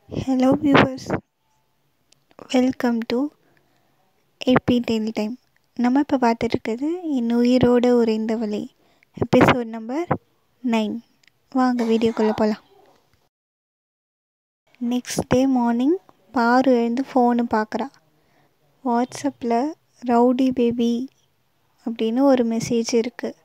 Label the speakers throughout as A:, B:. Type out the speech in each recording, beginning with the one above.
A: hello viewers welcome to AB daily time நம்ம இப்போ பார்த்துட்ருக்கிறது என் உயிரோடு உறைந்தவளே எபிசோட் நம்பர் நைன் வாங்க வீடியோக்குள்ளே போகலாம் நெக்ஸ்ட் டே மார்னிங் பாரு எழுந்து ஃபோனு பார்க்குறா வாட்ஸ்அப்பில் ரவுடி பேபி அப்படின்னு ஒரு மெசேஜ் இருக்குது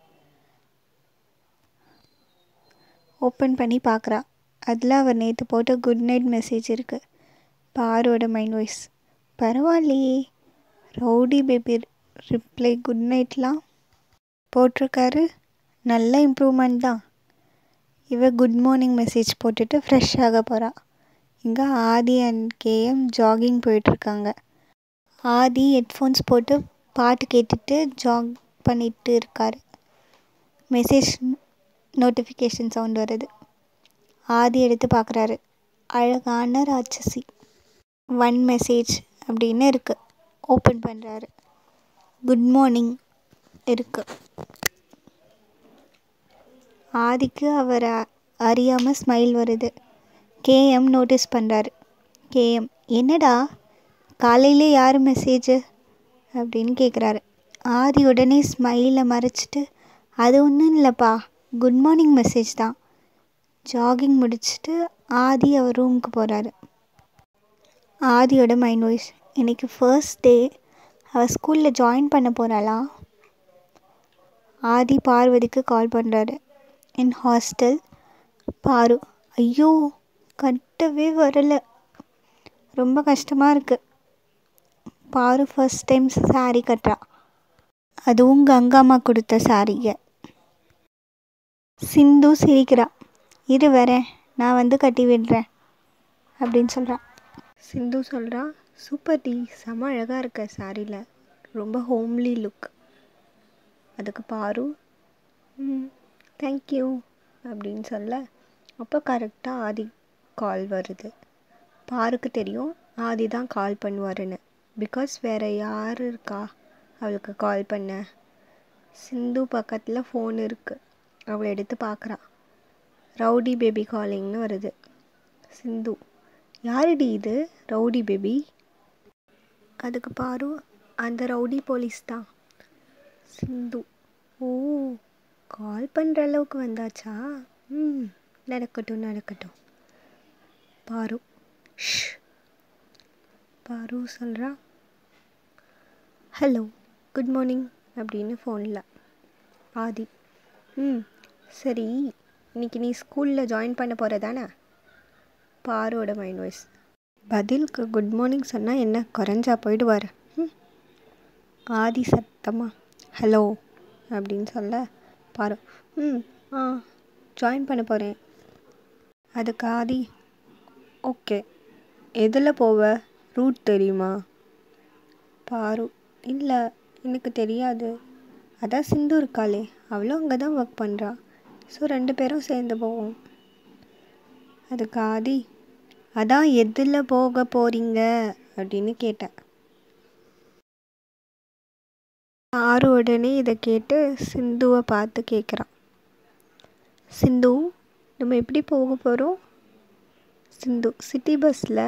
A: ஓப்பன் பண்ணி பார்க்குறா அதில் அவர் நேற்று போட்ட குட் நைட் மெசேஜ் இருக்குது பாரோட மைண்ட் வாய்ஸ் பரவாயில்லையே ரவுடி பேபி ரிப்ளை குட் நைட்லாம் போட்டிருக்காரு நல்ல இம்ப்ரூவ்மெண்ட் தான் இவ குட் மார்னிங் மெசேஜ் போட்டுட்டு ஃப்ரெஷ் ஆக போகிறா இங்கே ஆதி அண்ட் கேஎம் ஜாகிங் போயிட்டுருக்காங்க ஆதி ஹெட்ஃபோன்ஸ் போட்டு பாட்டு கேட்டுட்டு ஜாக் பண்ணிட்டு இருக்காரு மெசேஜ் நோட்டிஃபிகேஷன் சவுண்ட் வருது ஆதி எடுத்து பார்க்குறாரு அழகான ராட்சசி ஒன் மெசேஜ் அப்படின்னு இருக்குது ஓப்பன் பண்ணுறாரு குட் மார்னிங் இருக்குது ஆதிக்கு அவர் அறியாமல் ஸ்மைல் வருது கேஎம் நோட்டீஸ் பண்ணுறாரு கேஎம் என்னடா காலையிலே யார் மெசேஜு அப்படின்னு கேட்குறாரு ஆதி உடனே ஸ்மைலை மறைச்சிட்டு அது ஒன்றும் இல்லைப்பா குட் மார்னிங் மெசேஜ் தான் ஜாகிங் முடிச்சுட்டு ஆதி அவர் ரூமுக்கு போகிறாரு ஆதியோட மைண்ட் வாய்ஸ் இன்றைக்கி ஃபர்ஸ்ட் டே அவள் ஸ்கூலில் ஜாயின் பண்ண போகிறாளா ஆதி பார்வதிக்கு கால் பண்ணுறாரு என் ஹாஸ்டல் பாரு ஐயோ கட்டவே வரலை ரொம்ப கஷ்டமாக இருக்குது பாரு ஃபர்ஸ்ட் டைம் சாரீ கட்டுறா அதுவும் கங்காம்மா கொடுத்த சாரீயை சிந்து சிரிக்கிறா இரு வரேன் நான் வந்து கட்டி விடுறேன் அப்படின்னு சொல்கிறா சிந்து சொல்கிறா சூப்பர் டி செம அழகாக இருக்க சாரியில் ரொம்ப ஹோம்லி லுக் அதுக்கு பாரு ம் தேங்க்யூ அப்படின்னு சொல்ல அப்போ கரெக்டாக ஆதி கால் வருது பாருக்கு தெரியும் ஆதி தான் கால் பண்ணுவாருன்னு பிகாஸ் வேறு யார் இருக்கா அவளுக்கு கால் பண்ண சிந்து பக்கத்தில் ஃபோன் இருக்குது அவளை எடுத்து பார்க்குறா ரவுடி பேபி காலிங்னு வருது சிந்து யாருடி இது ரவுடி பேபி அதுக்கு பாரு அந்த ரவுடி போலீஸ் தான் சிந்து ஓ கால் பண்ணுற அளவுக்கு வந்தாச்சா ம் நடக்கட்டும் நடக்கட்டும் பாரு ஷ் பாரு சொல்கிறா ஹலோ குட் மார்னிங் அப்படின்னு ஃபோனில் ஆதி ம் சரி இன்னைக்கு நீ ஸ்கூலில் ஜாயின் பண்ண போகிற தானே பாரோட மைண்ட் வாய்ஸ் பதிலுக்கு குட் மார்னிங் சொன்னால் என்ன குறைஞ்சா போயிடுவார் ம் ஆதி சத்தமா ஹலோ அப்படின்னு சொல்ல பாரு ம் ஆ ஜாயின் பண்ண போகிறேன் அதுக்கு ஆதி ஓகே எதில் போவ ரூட் தெரியுமா பாரு இல்லை எனக்கு தெரியாது அதான் சிந்து இருக்காளே அவளும் அங்கே தான் ஒர்க் பண்ணுறா ஸோ ரெண்டு பேரும் சேர்ந்து போவோம் அதுக்கு ஆதி அதான் எதில் போக போகிறீங்க அப்படின்னு கேட்டேன் ஆறு உடனே இதை கேட்டு சிந்துவை பார்த்து கேட்குறான் சிந்து நம்ம எப்படி போக போகிறோம் சிந்து சிட்டி பஸ்ஸில்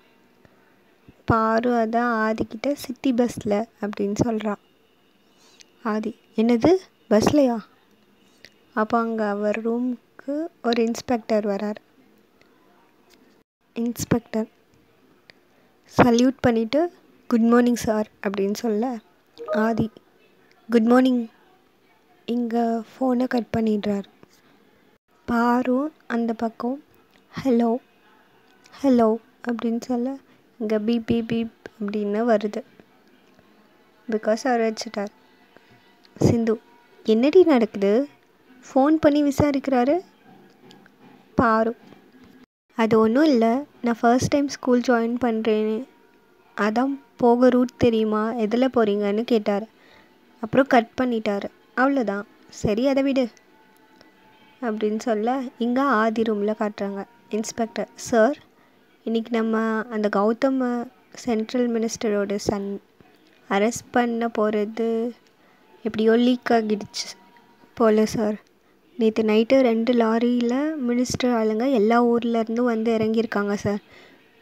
A: பாரு அதான் ஆதிக்கிட்ட சிட்டி பஸ்ஸில் அப்படின்னு சொல்கிறான் ஆதி என்னது பஸ்லையா அப்போ அங்கே அவர் ரூமுக்கு ஒரு இன்ஸ்பெக்டர் வரார் இன்ஸ்பெக்டர் சல்யூட் பண்ணிவிட்டு குட் மார்னிங் சார் அப்படின்னு சொல்ல ஆதி குட் மார்னிங் இங்கே ஃபோனை கட் பண்ணிடுறார் பாரு அந்த பக்கம் ஹலோ ஹலோ அப்படின்னு சொல்ல இங்கே பீப் பீப் பீப் அப்படின்னு வருது பிகாஸ் அவர் வச்சுட்டார் சிந்து என்னடி நடக்குது ஃபோன் பண்ணி விசாரிக்கிறாரு பாரு அது ஒன்றும் இல்லை நான் ஃபர்ஸ்ட் டைம் ஸ்கூல் ஜாயின் பண்ணுறேன்னு அதான் போக ரூட் தெரியுமா எதில் போகிறீங்கன்னு கேட்டார் அப்புறம் கட் பண்ணிட்டார் அவ்வளோதான் சரி அதை விடு அப்படின்னு சொல்ல இங்கே ஆதி ரூமில் காட்டுறாங்க இன்ஸ்பெக்டர் சார் இன்றைக்கி நம்ம அந்த கௌதம் சென்ட்ரல் மினிஸ்டரோட சன் அரெஸ்ட் பண்ண போகிறது எப்படியோ லீக் ஆகிடுச்சு போல சார் நேற்று நைட்டு ரெண்டு லாரியில் மினிஸ்டர் ஆளுங்க எல்லா ஊர்லேருந்தும் வந்து இறங்கியிருக்காங்க சார்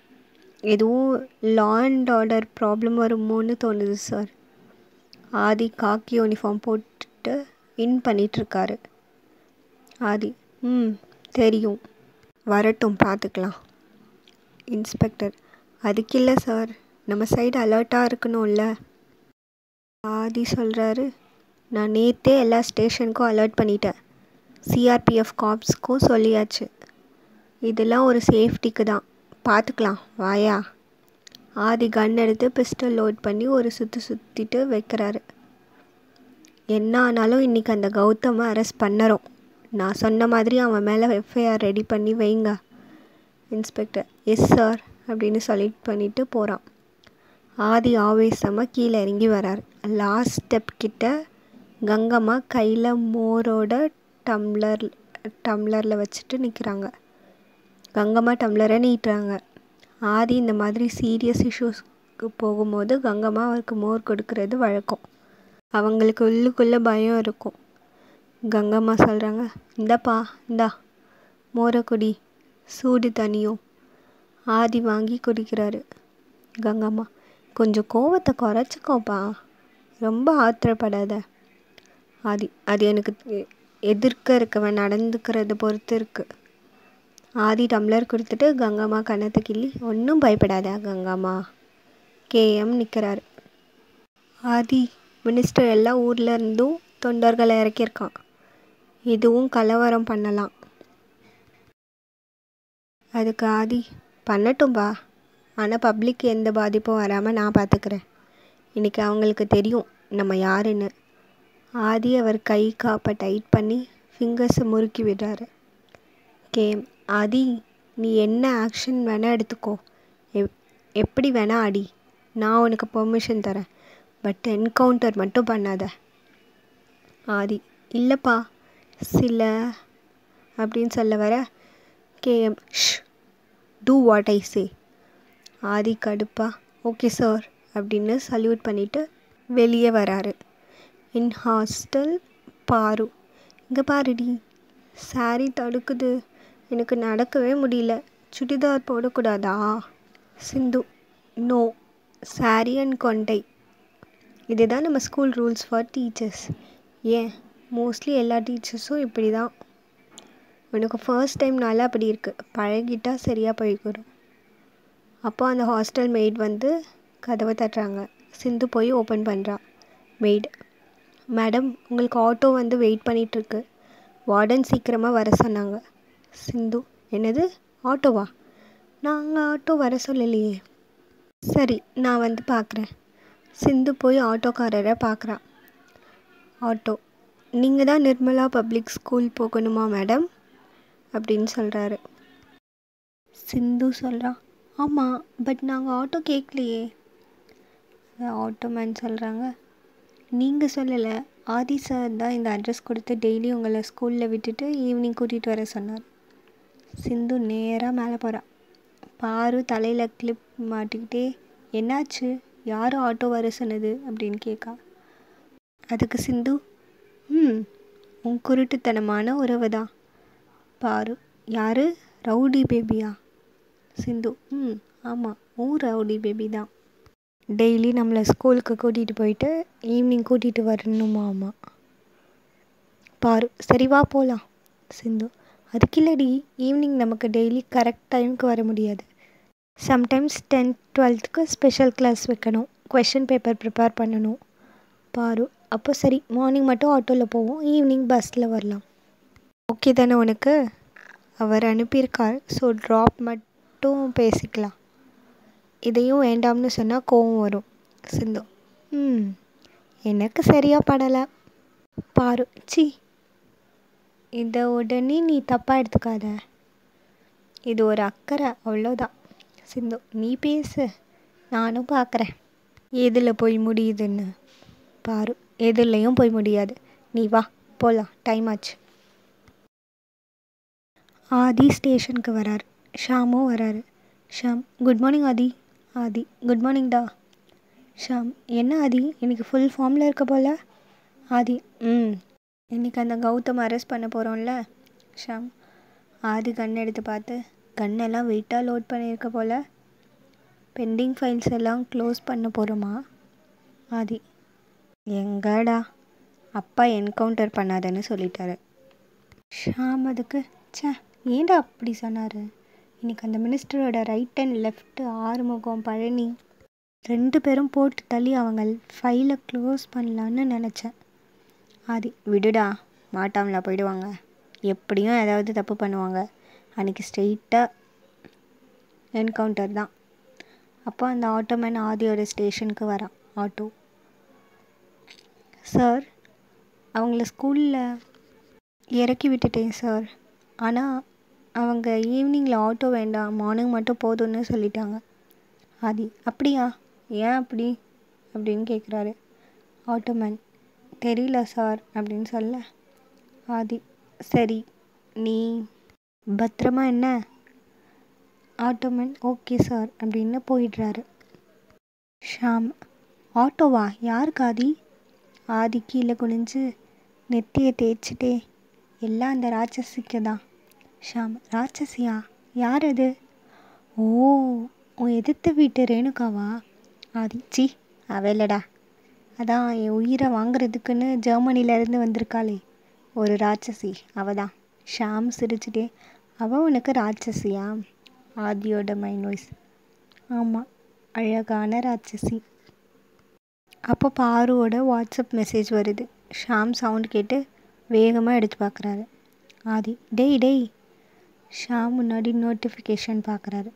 A: எதுவும் லா அண்ட் ஆர்டர் ப்ராப்ளம் வருமோன்னு தோணுது சார் ஆதி காக்கி யூனிஃபார்ம் போட்டுட்டு இன் பண்ணிகிட்ருக்காரு ஆதி ம் தெரியும் வரட்டும் பார்த்துக்கலாம் இன்ஸ்பெக்டர் அதுக்கு இல்லை சார் நம்ம சைடு அலர்ட்டாக இருக்கணும்ல ஆதி சொல்கிறாரு நான் நேற்றே எல்லா ஸ்டேஷனுக்கும் அலர்ட் பண்ணிட்டேன் சிஆர்பிஎஃப் காப்ஸ்க்கும் சொல்லியாச்சு இதெல்லாம் ஒரு சேஃப்டிக்கு தான் பார்த்துக்கலாம் வாயா ஆதி கன் எடுத்து பிஸ்டல் லோட் பண்ணி ஒரு சுற்று சுற்றிட்டு வைக்கிறாரு என்ன ஆனாலும் இன்றைக்கி அந்த கௌதமை அரெஸ்ட் பண்ணுறோம் நான் சொன்ன மாதிரி அவன் மேலே எஃப்ஐஆர் ரெடி பண்ணி வைங்க இன்ஸ்பெக்டர் எஸ் சார் அப்படின்னு சொல்லிட்டு பண்ணிட்டு போகிறான் ஆதி ஆவேசமாக கீழே இறங்கி வரார் லாஸ்ட் ஸ்டெப் கிட்ட கங்கம்மா கையில் மோரோட டம்ளர் டம்ளரில் வச்சுட்டு நிற்கிறாங்க கங்கம்மா டம்ளரை நீட்டுறாங்க ஆதி இந்த மாதிரி சீரியஸ் இஷ்யூஸ்க்கு போகும்போது கங்கம்மா அவருக்கு மோர் கொடுக்கறது வழக்கம் அவங்களுக்கு உள்ளுக்குள்ளே பயம் இருக்கும் கங்கம்மா சொல்கிறாங்க இந்தாப்பா இந்தா மோரை குடி சூடு தனியும் ஆதி வாங்கி குடிக்கிறாரு கங்கம்மா கொஞ்சம் கோவத்தை குறைச்சிக்கோப்பா ரொம்ப ஆத்திரப்படாத ஆதி அது எனக்கு எ- எதிர்க்க இருக்கவன் நடந்துக்கிறத பொறுத்து இருக்குது ஆதி டம்ளர் கொடுத்துட்டு கங்கம்மா கன்னத்தை கிள்ளி ஒன்றும் பயப்படாத கங்கம்மா கேஎம் நிற்கிறாரு ஆதி மினிஸ்டர் எல்லா ஊர்ல இருந்தும் தொண்டர்களை இறக்கியிருக்கான் இதுவும் கலவரம் பண்ணலாம் அதுக்கு ஆதி பண்ணட்டும்பா ஆனால் பப்ளிக் எந்த பாதிப்பும் வராமல் நான் பார்த்துக்கிறேன் இன்றைக்கி அவங்களுக்கு தெரியும் நம்ம யாருன்னு ஆதி அவர் கை காப்பை டைட் பண்ணி ஃபிங்கர்ஸை முறுக்கி விடுறாரு கேம் ஆதி நீ என்ன ஆக்ஷன் வேணால் எடுத்துக்கோ எப் எப்படி வேணா அடி நான் உனக்கு பெர்மிஷன் தரேன் பட் என்கவுண்டர் மட்டும் பண்ணாத ஆதி இல்லைப்பா சில அப்படின்னு சொல்ல வர கேஎம் ஷ் do what I say Aadhi கடுப்பா ஓகே சார் அப்படின்னு சல்யூட் பண்ணிவிட்டு வெளியே வராரு இன் ஹாஸ்டல் பாரு இங்கே பாருடி சாரி தடுக்குது எனக்கு நடக்கவே முடியல சுடிதார் போடக்கூடாதா சிந்து நோ சாரி அண்ட் கொண்டை இதுதான் நம்ம ஸ்கூல் ரூல்ஸ் ஃபார் டீச்சர்ஸ் ஏன் மோஸ்ட்லி எல்லா டீச்சர்ஸும் இப்படி தான் உனக்கு ஃபர்ஸ்ட் டைம்னால அப்படி இருக்குது பழகிட்டா சரியாக போய்க்கிறோம் அப்போ அந்த ஹாஸ்டல் மெய்ட் வந்து கதவை தட்டுறாங்க சிந்து போய் ஓப்பன் பண்ணுறா மெய்ட் மேடம் உங்களுக்கு ஆட்டோ வந்து வெயிட் பண்ணிகிட்ருக்கு வார்டன் சீக்கிரமாக வர சொன்னாங்க சிந்து என்னது ஆட்டோவா நாங்கள் ஆட்டோ வர சொல்லலையே சரி நான் வந்து பார்க்குறேன் சிந்து போய் ஆட்டோக்காரரை பார்க்குறா ஆட்டோ நீங்கள் தான் நிர்மலா பப்ளிக் ஸ்கூல் போகணுமா மேடம் அப்படின்னு சொல்கிறாரு சிந்து சொல்கிறா ஆமாம் பட் நாங்கள் ஆட்டோ கேட்கலையே ஆட்டோ மேன் சொல்கிறாங்க நீங்கள் சொல்லலை ஆதி சார் தான் இந்த அட்ரஸ் கொடுத்து டெய்லி உங்களை ஸ்கூலில் விட்டுட்டு ஈவினிங் கூட்டிகிட்டு வர சொன்னார் சிந்து நேராக மேலே போகிறா பாரு தலையில் கிளிப் மாட்டிக்கிட்டே என்னாச்சு யார் ஆட்டோ வர சொன்னது அப்படின்னு கேட்கா அதுக்கு சிந்து ம் உன் குருட்டுத்தனமான உறவு தான் பாரு யாரு ரவுடி பேபியா சிந்து ம் ஆமாம் உன் ரவுடி பேபி தான் டெய்லி நம்மளை ஸ்கூலுக்கு கூட்டிகிட்டு போயிட்டு ஈவினிங் கூட்டிகிட்டு வரணுமாமா பாரு சரி வா போகலாம் சிந்து அதுக்கு இல்லடி ஈவினிங் நமக்கு டெய்லி கரெக்ட் டைமுக்கு வர முடியாது சம்டைம்ஸ் டென்த் டுவெல்த்துக்கு ஸ்பெஷல் கிளாஸ் வைக்கணும் கொஷின் பேப்பர் ப்ரிப்பேர் பண்ணணும் பாரு அப்போ சரி மார்னிங் மட்டும் ஆட்டோவில் போவோம் ஈவினிங் பஸ்ஸில் வரலாம் ஓகே தானே உனக்கு அவர் அனுப்பியிருக்கார் ஸோ ட்ராப் மட்டும் பேசிக்கலாம் இதையும் வேண்டாம்னு சொன்னால் கோவம் வரும் சிந்து ம் எனக்கு சரியாக படலை பாரு சி இதை உடனே நீ தப்பாக எடுத்துக்காத இது ஒரு அக்கறை அவ்வளோதான் சிந்து நீ பேசு நானும் பார்க்குறேன் எதில் போய் முடியுதுன்னு பாரு எதுலேயும் போய் முடியாது நீ வா போகலாம் டைம் ஆச்சு ஆதி ஸ்டேஷனுக்கு வரார் ஷாமும் வராரு Shyam good morning Aadhi Aadhi good மார்னிங்டா ஷாம் என்ன ஆதி இன்னைக்கு ஃபுல் ஃபார்மில் இருக்க போல ஆதி ம் இன்னைக்கு அந்த கௌதம் அரெஸ்ட் பண்ண போகிறோம்ல ஷாம் ஆதி கன் எடுத்து பார்த்து கன்னெல்லாம் வெயிட்டாக லோட் பண்ணியிருக்க போல பெண்டிங் ஃபைல்ஸ் எல்லாம் க்ளோஸ் பண்ண போகிறோமா ஆதி எங்கடா அப்பா என்கவுண்டர் பண்ணாதன்னு சொல்லிட்டாரு ஷாம் அதுக்கு ச்சே ஏன்டா அப்படி சொன்னார் இன்னைக்கு அந்த மினிஸ்டரோட right and left Arumugam Palani ரெண்டு பேரும் போட்டு தள்ளி அவங்க ஃபைலை க்ளோஸ் பண்ணலான்னு நினச்சேன் ஆதி விடுடா மாட்டாமலா போயிடுவாங்க எப்படியும் ஏதாவது தப்பு பண்ணுவாங்க அன்றைக்கி ஸ்ட்ரெயிட்டாக என்கவுண்டர் தான் அப்போ அந்த ஆட்டோமேன் ஆதியோட ஸ்டேஷனுக்கு வரான் ஆட்டோ சார் அவங்கள ஸ்கூலில் இறக்கி விட்டுட்டேன் சார் ஆனால் அவங்க ஈவினிங்கில் ஆட்டோ வேண்டாம் மார்னிங் மட்டும் போதும்னு சொல்லிட்டாங்க ஆதி அப்படியா ஏன் அப்படி அப்படின்னு கேட்குறாரு ஆட்டோமேன் தெரியல சார் அப்படின்னு சொல்ல ஆதி சரி நீ பத்திரமா என்ன ஆட்டோமேன் ஓகே சார் அப்படின்னு போயிடுறாரு ஷாம் ஆட்டோவா யாருக்கு ஆதி ஆதி கீழே குனிஞ்சு நெத்தியை தேய்ச்சிட்டே எல்லாம் அந்த ராட்சசிக்கு தான் ஷாம் ராட்சசியா யார் அது ஓ உன் எதிர்த்த வீட்டு ரேணுகாவா ஆதி சி அவளடா அதான் என் உயிரை வாங்குறதுக்குன்னு ஜெர்மனிலேருந்து வந்திருக்காளே ஒரு ராட்சசி அவ தான் ஷாம் சிரிச்சுட்டே அவள் உனக்கு ராட்சசியா ஆதியோட மைண்ட் வாய்ஸ் ஆமாம் அழகான ராட்சசி அப்போ பாருவோட வாட்ஸ்அப் மெசேஜ் வருது ஷாம் சவுண்ட் கேட்டு வேகமாக எடுத்து பார்க்குறாரு ஆதி டேய் டேய் ஷாம் முன்னாடி நோட்டிஃபிகேஷன் பார்க்குறாரு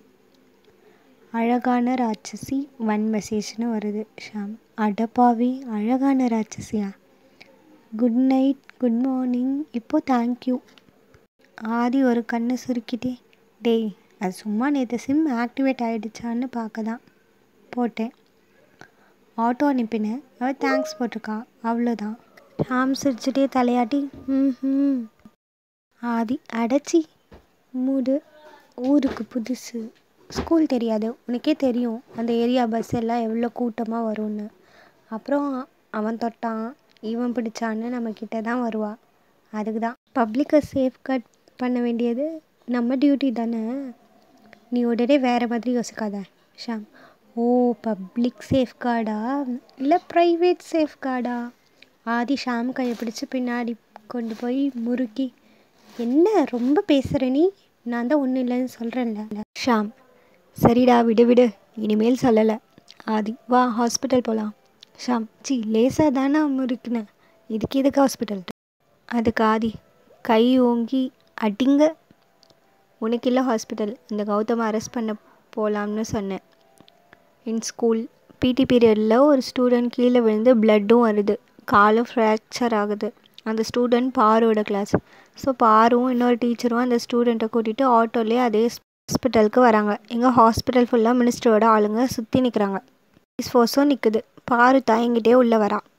A: அழகான ராட்சசி ஒன் மெசேஜ்னு வருது ஷாம் அடப்பாவி அழகான ராட்சசியா குட் நைட் குட் மார்னிங் இப்போ தேங்க்யூ ஆதி ஒரு கண்ணை சுருக்கிட்டே டேய் அது சும்மா நேற்று சிம் ஆக்டிவேட் ஆகிடுச்சான்னு பார்க்க தான் போட்டேன் ஆட்டோ அனுப்பினேன் அவள் தேங்க்ஸ் போட்டிருக்கா அவ்வளோதான் ஷாம் சிரிச்சுட்டே தலையாட்டி ம் ஆதி அடைச்சி மூடு ஊருக்கு புதுசு ஸ்கூல் தெரியாது உனக்கே தெரியும் அந்த ஏரியா பஸ் எல்லாம் எவ்வளோ கூட்டமாக வரும்னு அப்புறம் அவன் தொட்டான் இவன் பிடிச்சான்னு நம்மக்கிட்ட தான் வருவா அதுக்கு தான் பப்ளிக்கை சேஃப்கார்ட் பண்ண வேண்டியது நம்ம டியூட்டி தானே நீ உடனே வேறு மாதிரி யோசிக்காத ஷாம் ஓ பப்ளிக் சேஃப்கார்டா இல்லை ப்ரைவேட் சேஃப்கார்டா ஆதி ஷாம் கையை பிடிச்சி பின்னாடி கொண்டு போய் முறுக்கி என்ன ரொம்ப பேசுகிற நீ நான் தான் ஒன்றும் இல்லைன்னு சொல்கிறேன்ல ஷாம் சரிடா விடு விடு இனிமேல் சொல்லலை ஆதி வா ஹாஸ்பிட்டல் போகலாம் ஷாம் சி லேசாக தானே முறுக்கினேன் இதுக்கு எதுக்கு ஹாஸ்பிட்டல் அதுக்கு ஆதி கை ஓங்கி அடிங்க உனக்கு இல்லை ஹாஸ்பிட்டல் இந்த கௌதமை அரெஸ்ட் பண்ண போகலாம்னு சொன்னேன் இன் ஸ்கூல் பிடி பீரியடில் ஒரு ஸ்டூடெண்ட் கீழே விழுந்து பிளட்டும் வருது காலும் ஃப்ராக்சர் ஆகுது அந்த ஸ்டூடெண்ட் பாருவோட கிளாஸ் ஸோ பாருவும் இன்னொரு டீச்சரும் அந்த ஸ்டூடெண்ட்டை கூட்டிகிட்டு ஆட்டோலேயே அதே ஹாஸ்பிட்டலுக்கு வராங்க எங்கள் ஹாஸ்பிட்டல் ஃபுல்லாக மினிஸ்டரோட ஆளுங்க சுற்றி நிற்கிறாங்க போலீஸ் ஃபோர்ஸும் நிற்குது பாரு தயங்கிட்டே உள்ளே வரா